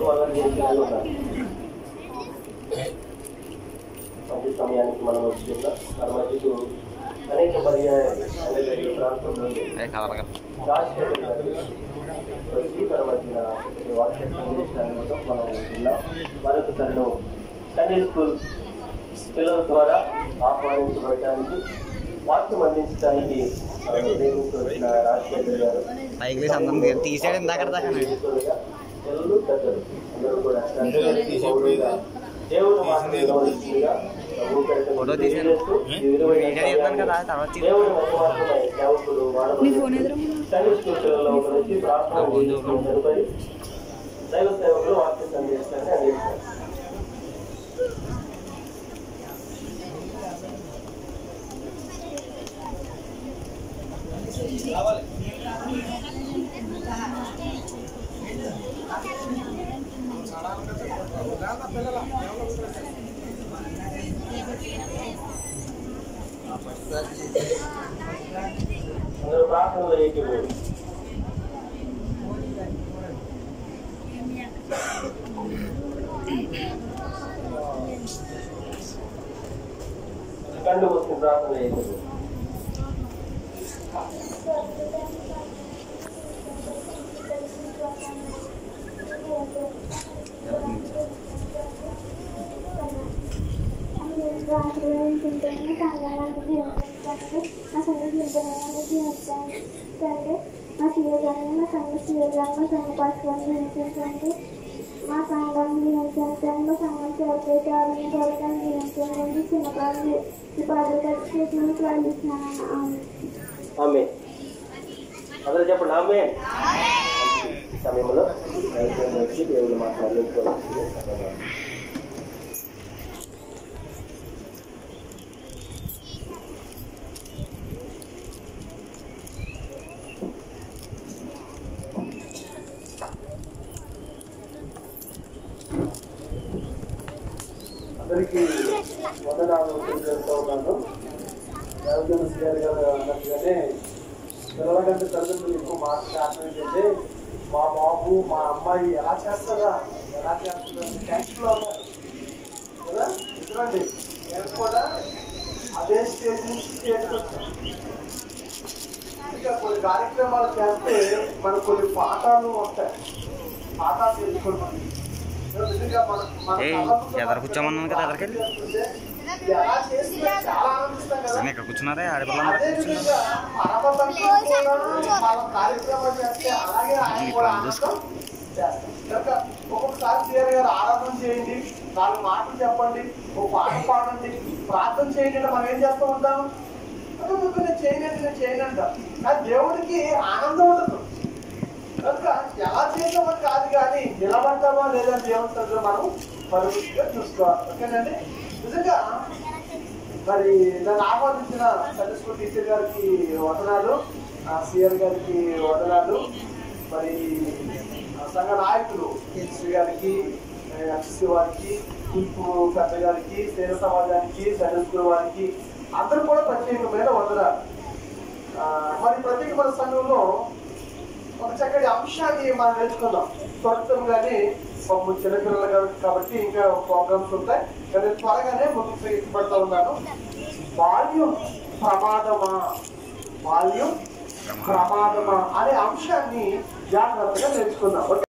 పనులు చేసేవాళ్ళు ఉన్నారు మంచి సమయానికి మనం వచ్చిందా మన మధ్యకు అనేక పర్యాయాలు అనేక ప్రాంతం నుండి రాజశేఖర్ గారు వచ్చి మన మధ్యన ఈ వాక్య సందేశాన్ని మొత్తం మనం విన్నాం మరొక తను సండే స్కూల్ పిల్లల ద్వారా ఆహ్వానించబడటానికి వాక్యం అందించడానికి ఆ, ప్రేమించి వచ్చిన రాజశేఖర్ గారు పైకి లేచి అందరం తీసాడు ఇందాక దాకా పిల్లలు పెద్దలు అందరూ కూడా తండ్రి పౌరులుగా దేవుని మాటను గౌరవించుగా ఫోటో తీశాను. వీడియో చేస్తాను కదా, తర్వాత తీస్తాను. దేవుని మహిమార్థమై సేవకులు వాడబడి సండే స్కూల్ పిల్లలు ఒక నుంచి ప్రార్థన చేయించుకున్న తదుపరి దైవ సేవకులు వాక్య సందేశాన్ని అందిస్తారు అందరూ ప్రార్థనలో ఏకీభవించండి. కళ్ళు మూసుకుని ప్రార్థన ఏకీభవించండి. మా సంఘం దినోత్సవం మా సంఘం చేపట్టాలని జరగడం దినోత్సవం చిన్నపాలు ఈ పాటలు కలిసి ప్రార్థిస్తున్నాను ఆమె అందరూ చెప్పండి ఆమె ఈ సమయంలో దైవజనుడు వచ్చి దేవుడు మాట్లాడలేదు అందరికీ వందనాలు తెలియజేస్తూ ఉన్నాను దేవజన శ్రీగారి గారు అన్నట్టుగానే పిల్లల కంటే తల్లిదండ్రులు ఎక్కువ మాట్లాడే ఆశ ఏంటంటే మా బాబు మా అమ్మాయి ఎలా చేస్తారా ఎలా చేస్తారా ట్యాంక్లో ఉన్నారు కదా ఎందుకండి నేను కూడా అదే స్టేజ్ నుంచి స్టేజ్కి వచ్చాను ఇంకా కొన్ని కార్యక్రమాలు చేస్తే మనకు కొన్ని పాఠాలు వస్తాయి పాఠాలు తెలుసుకుంటాం నిజంగా మన మన ఏయ్, కళ్ళకు ఎదర కూర్చోమన్నాను కదా, ఎదరకెళ్ళి. ఎలా చేసినా చాలా ఆనందిస్తాం కదా ఇక్కడ కూర్చున్నారే ఆడపిల్లలు అదే విధంగా పరమతంత్రం కూడా వాళ్ళ కార్యక్రమాలు చేస్తే అలాగే ఆయన కూడా ఆనందం చేస్తాం కనుక ఒక్కొక్కసారి సీఆర్ గారు ఆరాధన చేయండి నాలుగు మాటలు చెప్పండి ఒక పాట పాడండి ప్రార్థన చేయండి అంటే మనం ఏం చేస్తూ ఉంటాం "అదే నువ్వు నేను చేయనండి నేను చేయనంట కానీ దేవుడికి ఆనందం ఉండదు కనుక ఎలా చేసామని కాదు కానీ నిలబడ్డామా లేదా దేవుని సన్నిధిలో మనం పరిమితిగా చూసుకోవాలి ఓకేనండి నిజంగా మరి నన్ను ఆహ్వానించిన సండే స్కూల్ టీచర్ గారికి వదనాలు సిఆర్ గారికి వదనాలు మరి ఆ సంఘ నాయకులు శ్రీ గారికి ఎక్స్సీ వారికి తూర్పు పెద్ద గారికి సేన సమాజానికి సండే స్కూల్ వారికి అందరూ కూడా ప్రత్యేకమైన వందనాలు ఆ, మరి ప్రత్యేకమైన సంఘంలో ఒక చక్కటి అంశాన్ని మనం నేర్చుకుందాం త్వరితంగానే పాపం చిన్నపిల్లలు కాబట్టి- కాబట్టి ఇంకా ప్రోగ్రామ్స్ ఉంటాయి కానీ త్వరగానే ముందుకు ఇష్టపడుతూ ఉన్నాను బాల్యం ప్రమాదమా బాల్యం ప్రమాదమా అనే అంశాన్ని జాగ్రత్తగా నేర్చుకుందాం ఓకే